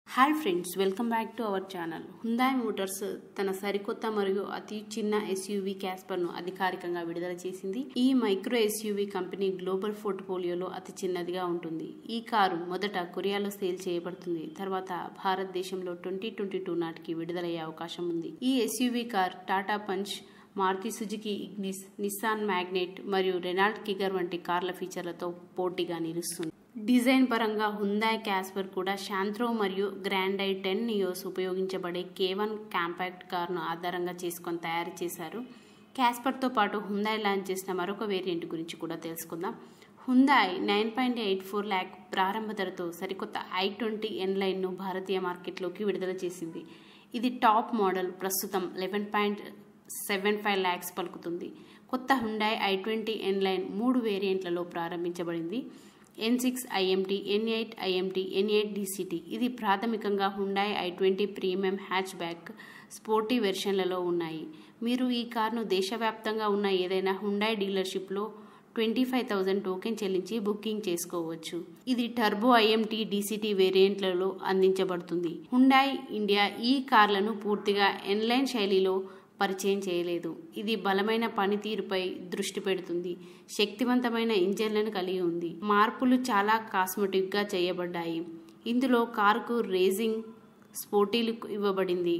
hi friends welcome back to our channel Hyundai Motors తన సరికొత్త మరియు అతి చిన్న ఎస్యూవీ క్యాస్పర్ను అధికారికంగా విడుదల చేసింది ఈ మైక్రో ఎస్యూవీ కంపెనీ గ్లోబల్ పోర్ట్ఫోలియోలో అతి చిన్నదిగా ఉంటుంది ఈ కారు మొదట కొరియాలో సేల్ చేయబడుతుంది తర్వాత భారతదేశంలో ట్వంటీ ట్వంటీ టూ నాటికి విడుదలయ్యే అవకాశం ఉంది ఈ SUV car Tata Punch Maruti Suzuki Ignis Nissan Magnite మరియు రెనాల్ట్ కిగర్ వంటి కార్ల ఫీచర్లతో పోటీగా నిలుస్తుంది డిజైన్ పరంగా హుందాయ్ క్యాస్పర్ కూడా శాంత్రో మరియు గ్రాండ్ ఐ టెన్ నియోస్ ఉపయోగించబడే కే వన్ కాంపాక్ట్ కార్ను ఆధారంగా చేసుకొని తయారు చేశారు క్యాస్పర్తో పాటు హుందాయ్ లాంచ్ చేసిన మరొక వేరియంట్ గురించి కూడా తెలుసుకుందాం Hyundai nine point eight four lakh ప్రారంభ ధరతో సరికొత్త ఐ ట్వంటీ ఎన్ లైన్ను భారతీయ మార్కెట్లోకి విడుదల చేసింది ఇది టాప్ మోడల్ ప్రస్తుతం eleven point seven five lakhs పలుకుతుంది కొత్త Hyundai i twenty N line మూడు వేరియంట్లలో ప్రారంభించబడింది N six IMT N eight IMT N eight DCT ఇది ప్రాథమికంగా Hyundai i twenty premium hatchback sporty వెర్షన్లలో ఉన్నాయి మీరు ఈ కార్ను దేశవ్యాప్తంగా ఉన్న ఏదైనా హుండాయ్ డీలర్షిప్లో ట్వంటీ ఫైవ్ థౌజండ్ టోకెన్ చెల్లించి బుకింగ్ చేసుకోవచ్చు ఇది టర్బో ఐఎంటీ డీసీటీ వేరియంట్లలో అందించబడుతుంది హుండాయ్ ఇండియా ఈ కార్లను పూర్తిగా ఎన్లైన్ శైలిలో పరిచయం చేయలేదు ఇది బలమైన పనితీరుపై దృష్టి పెడుతుంది శక్తివంతమైన ఇంజన్లను కలిగి ఉంది మార్పులు చాలా కాస్మెటిక్గా చేయబడ్డాయి ఇందులో కారుకు రేసింగ్ స్పోర్టీ లుక్ ఇవ్వబడింది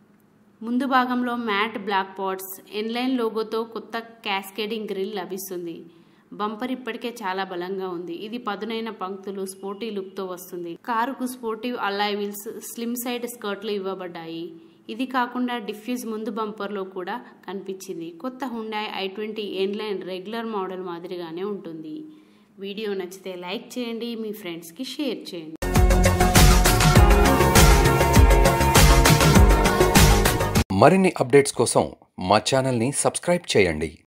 ముందు భాగంలో మ్యాట్ బ్లాక్ పాట్స్ ఎన్లైన్ లోగోతో కొత్త క్యాస్కేడింగ్ గ్రిల్ లభిస్తుంది బంపర్ ఇప్పటికే చాలా బలంగా ఉంది ఇది పదునైన పంక్తులు స్పోర్టీ లుక్తో వస్తుంది కారుకు sportive alloy wheels slim side స్కర్ట్లు ఇవ్వబడ్డాయి ఇది కాకుండా డిఫ్యూజ్ ముందు బంపర్లో కూడా కనిపించింది కొత్త Hyundai i twenty N line regular model మాదిరిగానే ఉంటుంది వీడియో నచ్చితే లైక్ చేయండి మీ ఫ్రెండ్స్కి షేర్ చేయండి మరిన్ని అప్డేట్స్ కోసం మా ఛానల్ని సబ్స్క్రైబ్ చేయండి